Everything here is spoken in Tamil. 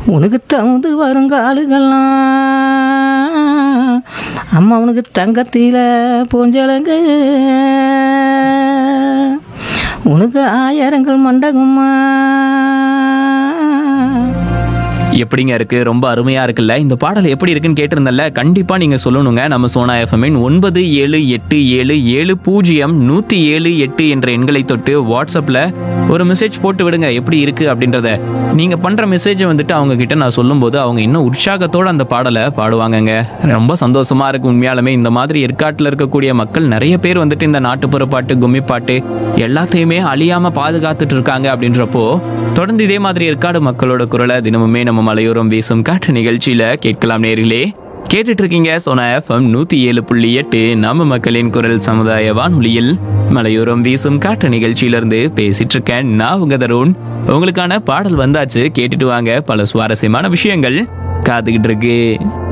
உனக்கு தகுந்து வருங்காலுகள்லாம் அம்மா உனக்கு தங்கத்தில பூஞ்சலங்கு உனக்கு ஆயிரங்கள் மண்டகம்மா எப்படிங்க இருக்கு ரொம்ப அருமையா இருக்குல்ல இந்த பாடல் எப்படி இருக்குன்னு கேட்டிருந்தல கண்டிப்பா நீங்க சொல்லணுங்க நம்ம சோனா எஃப்எம்மின் ஒன்பது ஏழு எட்டு ஏழு ஏழு பூஜ்ஜியம் நூத்தி ஏழு எட்டு என்ற எண்களை தொட்டு வாட்ஸ்அப்ல ஒரு மெசேஜ் போட்டு விடுங்க எப்படி இருக்கு அப்படின்றத நீங்க பண்ற மெசேஜை வந்துட்டு அவங்க கிட்ட நான் சொல்லும்போது அவங்க இன்னும் உற்சாகத்தோட அந்த பாடலை பாடுவாங்கங்க ரொம்ப சந்தோஷமா இருக்கு உண்மையாலுமே இந்த மாதிரி ஏற்காட்டில் இருக்கக்கூடிய மக்கள் நிறைய பேர் வந்துட்டு இந்த நாட்டுப்புற பாட்டு கும்மி பாட்டு எல்லாத்தையுமே அழியாம பாதுகாத்துட்டு இருக்காங்க அப்படின்றப்போ தொடர்ந்து இதே மாதிரி ஏற்காடு மக்களோட குரலை தினமுமே நம்ம மலையோரம் வீசும் காற்று நிகழ்ச்சியில கேட்கலாம் நேர்களே கேட்டுட்டு இருக்கீங்க சோனா எஃப்எம் நூத்தி ஏழு புள்ளி எட்டு நம்ம மக்களின் குரல் சமுதாய வானொலியில் மலையோரம் வீசும் காற்று நிகழ்ச்சியிலிருந்து பேசிட்டு இருக்கேன் நான் உங்க தருண் உங்களுக்கான பாடல் வந்தாச்சு கேட்டுட்டு வாங்க பல சுவாரஸ்யமான விஷயங்கள் காத்துக்கிட்டு இருக்கு